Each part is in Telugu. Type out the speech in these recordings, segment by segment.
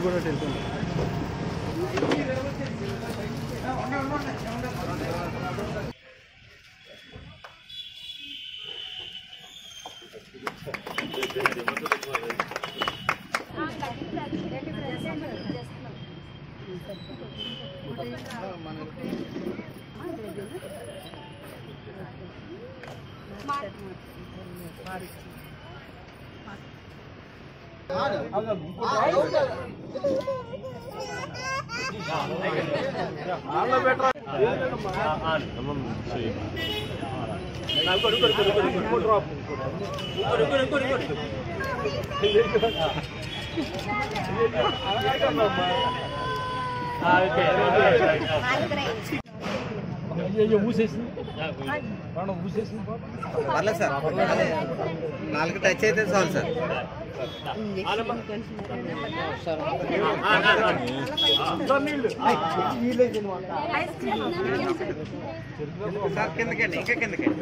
కూడా వెళ్తుంది పర్లేదు సార్ అదే నాలుగు టచ్ అయితే చాలు సార్ సార్ కిందకండి ఇంకా కిందకండి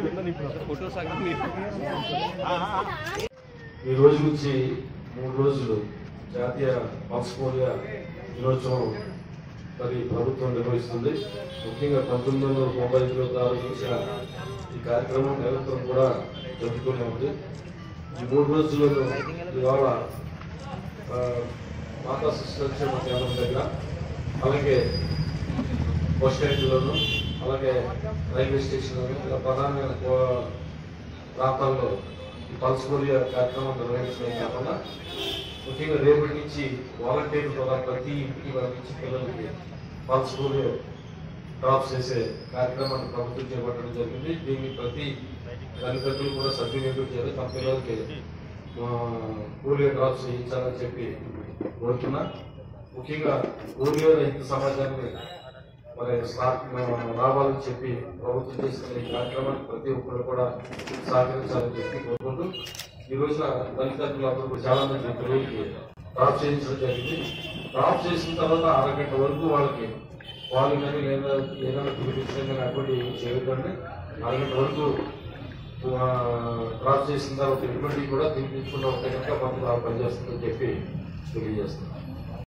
ఈ రోజు నుంచి మూడు రోజులు జాతీయ పల్స్ పోలియో దినోత్సవం మరి ప్రభుత్వం నిర్వహిస్తుంది ముఖ్యంగా పంతొమ్మిది వందల తొంభై ఐదులో ప్రారంభించిన ఈ కార్యక్రమం నిరంతరం కూడా జరుగుతూనే ఉంది ఈ మూడు రోజులలో ఇవాళ ఆ, మాతా శిశు సంక్షేమ కేంద్రం దగ్గర అలాగే బస్ స్టాండ్లోను అలాగే రైల్వే స్టేషన్లోను ఇలా ప్రధానమైన కో- ప్రాంతాల్లో ఈ పల్స్ పోలియో కార్యక్రమం నిర్వహించడం కాకుండా ముఖ్యంగా రేపటి నుంచి వాలంటీర్లు కూడా ప్రతి ఇంటికి పంపించి పిల్లలకి పల్స్ పోలియో డ్రాప్స్ చేసే కార్యక్రమాన్ని ప్రభుత్వం చేపట్టడం జరిగింది దీన్ని ప్రతి తల్లిదండ్రులు కూడా సద్వినియోగం చేయాలి తమ పిల్లలకి ఆ, పోలియో డ్రాప్స్ ఇచ్చాలని చెప్పి కోరుతున్నా ముఖ్యంగా పోలియో రహిత సమాజాన్ని మరి స్టార్ట్ రావాలని చెప్పి ప్రభుత్వం చేసిన ఈ కార్యక్రమానికి ప్రతి ఒక్కరు కూడా సహకరించాలని చెప్పి కోరుకుంటూ ఈ రోజున తల్లిదండ్రులు అందరూ కూడా చాలా మంది పిల్లలకి డ్రాప్ చేయించడం జరిగింది డ్రాప్ చేసిన తర్వాత అరగంట వరకు వాళ్ళకి వాళ్ళు కానీ లేదా ఏదైనా తినిపించడం కానీ అటువంటి ఏమి చేయకండి అరగంట వరకు ఆ, డ్రాప్ చేసిన తర్వాత ఎటువంటి కూడా తినిపించకుండా ఉంటే కనుక మనకు పనిచేస్తుందని చెప్పి తెలియజేస్తున్నాం